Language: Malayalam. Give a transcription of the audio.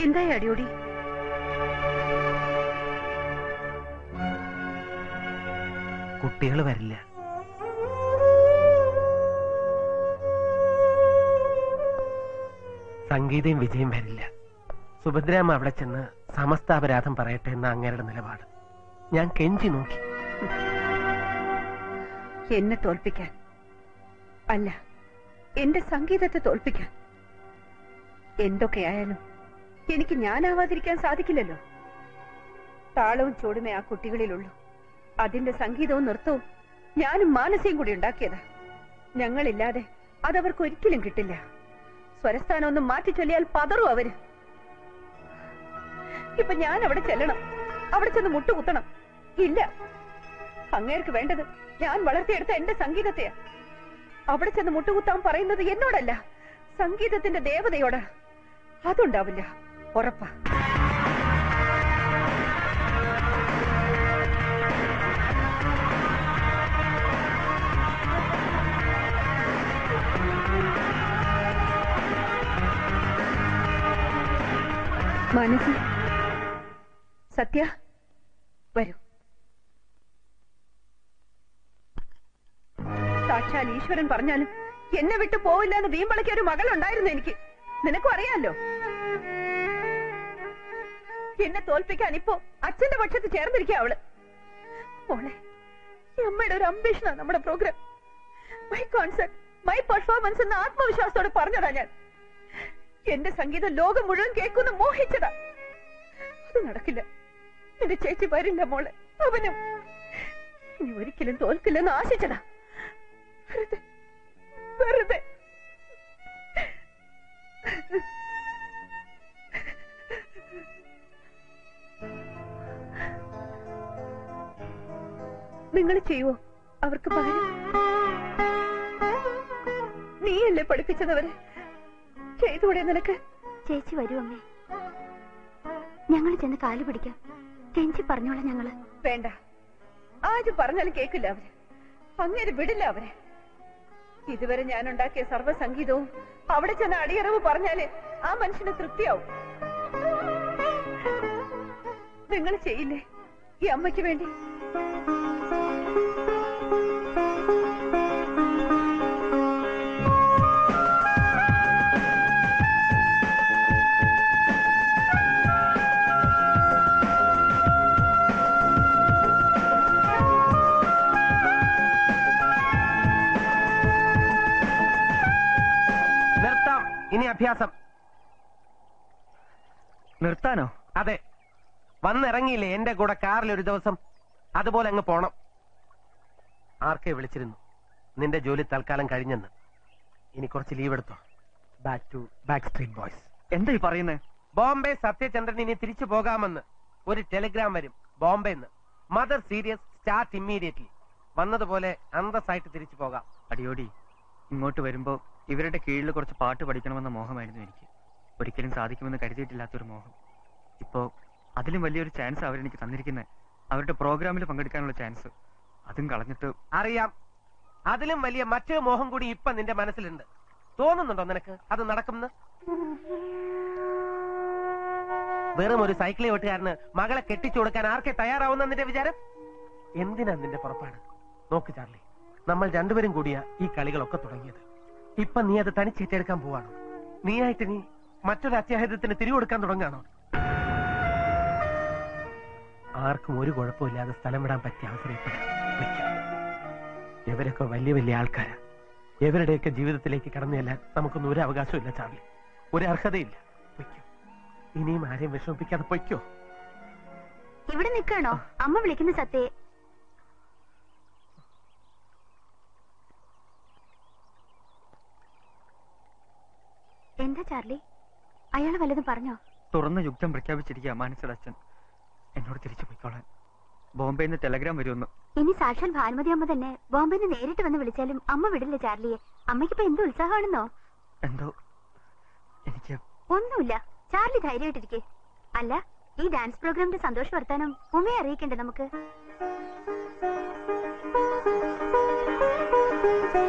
എന്തായി അടിയോടി കുട്ടികൾ വരില്ല സംഗീതയും വിജയം വരില്ല സുഭദ്രാമ്മ അവിടെ ചെന്ന് സമസ്താപരാധം പറയട്ടെ എന്ന അങ്ങേരുടെ നിലപാട് ഞാൻ കെഞ്ചി നോക്കി എന്നെ തോൽപ്പിക്കാൻ അല്ല എന്റെ സംഗീതത്തെ തോൽപ്പിക്കാൻ എന്തൊക്കെയായാലും എനിക്ക് ഞാനാവാതിരിക്കാൻ സാധിക്കില്ലല്ലോ താളവും ചൂടുമേ ആ കുട്ടികളിലുള്ളൂ അതിന്റെ സംഗീതവും നൃത്തവും ഞാനും മാനസയും കൂടി ഉണ്ടാക്കിയതാ ഞങ്ങളില്ലാതെ അതവർക്ക് ഒരിക്കലും കിട്ടില്ല സ്വരസ്ഥാനം ഒന്ന് മാറ്റി ചൊല്ലിയാൽ പതറും അവര് ഇപ്പൊ ഞാൻ അവിടെ ചെല്ലണം അവിടെ ചെന്ന് മുട്ടുകുത്തണം ഇല്ല അങ്ങേർക്ക് വേണ്ടത് ഞാൻ വളർത്തിയെടുത്ത എന്റെ സംഗീതത്തെയാ അവിടെ ചെന്ന് മുട്ടുകുത്താൻ പറയുന്നത് എന്നോടല്ല സംഗീതത്തിന്റെ ദേവതയോടാ അതുണ്ടാവില്ല ഉറപ്പാ മനസ്സ് സത്യ വരൂ സാക്ഷാൽ ഈശ്വരൻ പറഞ്ഞാലും എന്നെ വിട്ടു പോവില്ല എന്ന് വീമ്പളയ്ക്ക് ഒരു മകളുണ്ടായിരുന്നു എനിക്ക് നിനക്കും അറിയാലോ എന്നെ തോൽപ്പിക്കാൻ ഇപ്പോ അച്ഛന്റെ പക്ഷത്ത് ചേർന്നിരിക്കുക അവള് മോളെ ഈ അമ്മയുടെ ഒരു അംബിഷനാ നമ്മുടെ program my concept my performance എന്ന ആത്മവിശ്വാസത്തോടെ പറഞ്ഞതാ ഞാൻ എന്റെ സംഗീതം ലോകം മുഴുവൻ കേൾക്കുന്ന മോഹിച്ചതാ അത് നടക്കില്ല എന്റെ ചേച്ചി വരില്ല മോളെ അവനും ഇനി ഒരിക്കലും തോൽക്കില്ലെന്ന് ആശിച്ചതാ വെറുതെ വെറുതെ നിങ്ങൾ ചെയ്യുവോ അവർക്ക് പകരം നീയല്ലേ പഠിപ്പിച്ചതവരെ ചെയ്തുകൂടെ നിനക്ക് ചേച്ചി വരൂ അമ്മേ ഞങ്ങൾ ചെന്ന് കാല് പിടിക്കാം കെഞ്ചി പറഞ്ഞോളാം ഞങ്ങള് വേണ്ട ആരും പറഞ്ഞാലും കേക്കില്ല അവര് അങ്ങനെ വിടില്ല അവരെ ഇതുവരെ ഞാൻ ഉണ്ടാക്കിയ സർവ്വസംഗീതവും അവിടെ ചെന്ന് അടിയറവ് പറഞ്ഞാല് ആ മനുഷ്യന് തൃപ്തിയാവും നിങ്ങൾ ചെയ്യില്ലേ ഈ അമ്മയ്ക്ക് വേണ്ടി നിർത്താം ഇനി അഭ്യാസം നിർത്താനോ അതെ വന്നിറങ്ങിയില്ലേ എന്റെ കൂടെ കാറിൽ ഒരു ദിവസം അതുപോലെ അങ്ങ് പോണം ആർക്കെ വിളിച്ചിരുന്നു നിന്റെ ജോലി തൽക്കാലം കഴിഞ്ഞെന്ന് ഇനി കുറച്ച് ലീവ് എടുത്തോ back to Backstreet Boys എന്താ ഈ പറയുന്നേ ബോംബെ സത്യചന്ദ്രൻ ഇനി തിരിച്ചു പോകാമെന്ന് ഒരു ടെലിഗ്രാം വരും ബോംബെന്ന് മദർ സീരിയസ് സ്റ്റാർട്ട് ഇമ്മീഡിയറ്റ്ലി വന്നതുപോലെ അന്തസ്സായിട്ട് തിരിച്ചു പോകാം അടിയോടി ഇങ്ങോട്ട് വരുമ്പോ ഇവരുടെ കീഴിൽ കുറച്ച് പാട്ട് പഠിക്കണമെന്ന മോഹമായിരുന്നു എനിക്ക് ഒരിക്കലും സാധിക്കുമെന്ന് കരുതിയിട്ടില്ലാത്തൊരു മോഹം ഇപ്പോ അതിലും വലിയൊരു ചാൻസ് അവരെനിക്ക് തന്നിരിക്കുന്നത് അവരുടെ പ്രോഗ്രാമിൽ പങ്കെടുക്കാനുള്ള ചാൻസ് അതും കളഞ്ഞിട്ട് അറിയാം അതിലും വലിയ മറ്റൊരു മോഹം കൂടി ഇപ്പൊ നിന്റെ മനസ്സിലുണ്ട് തോന്നുന്നുണ്ടോ നിനക്ക് അത് നടക്കുമെന്ന് വെറും ഒരു സൈക്കിൾ ഓട്ടുകാരന് മകളെ കെട്ടിച്ചു കൊടുക്കാൻ ആർക്കെ തയ്യാറാവുന്ന നിന്റെ വിചാരം എന്തിനാ നിന്റെ പുറപ്പാട് നോക്ക് ചാർലി നമ്മൾ രണ്ടുപേരും കൂടിയാ ഈ കളികളൊക്കെ തുടങ്ങിയത് ഇപ്പൊ നീ അത് തനിച്ചേറ്റെടുക്കാൻ പോവാണോ നീയായിട്ട് നീ മറ്റൊരു അത്യാഹിതത്തിന് തിരികൊടുക്കാൻ തുടങ്ങാണോ ആർക്കും ഒരു കുഴപ്പമില്ലാതെ സ്ഥലം വിടാൻ പറ്റിയ അവസരം ഇപ്പോഴാ. നിൽക്കാം. ഇവരൊക്കെ വലിയ വലിയ ആൾക്കാരാ ഇവരുടെയൊക്കെ ജീവിതത്തിലേക്ക് കടന്നു ചെല്ലാൻ നമുക്കൊന്നും ഒരു അവകാശമില്ല ചാർലി ഒരു അർഹതയില്ല പൊയ്ക്കോ ഇനിയും ആരെയും വിഷമിപ്പിക്കാതെ പൊയ്ക്കോ ഇവിടെ നിൽക്കണോ അമ്മ വിളിക്കുന്ന സത്യേ എന്താ ചാർലി അയാൾ വല്ലതും പറഞ്ഞോ തുറന്ന യുദ്ധം പ്രഖ്യാപിച്ചിരിക്കുക മാനസയുടെ അച്ഛൻ എന്നോട് തിരിച്ചു പോയിക്കോളാൻ ബോംബെയിൽ നിന്ന് ടെലഗ്രാം വരുമെന്ന് ഇനി സാക്ഷാൽ ഭാനുമതി അമ്മ തന്നെ ബോംബെന്ന് നേരിട്ട് വന്ന് വിളിച്ചാലും അമ്മ വിടില്ല ചാർലിയെ അമ്മയ്ക്കിപ്പോ എന്ത് ഉത്സാഹമാണെന്നോ എന്തോ എനിക്ക് ഒന്നുമില്ല ചാർലി ധൈര്യമായിട്ടിരിക്കെ അല്ല ഈ ഡാൻസ് പ്രോഗ്രാമിന്റെ സന്തോഷ വർത്താനം ഉമ്മയെ അറിയിക്കണ്ടേ നമുക്ക്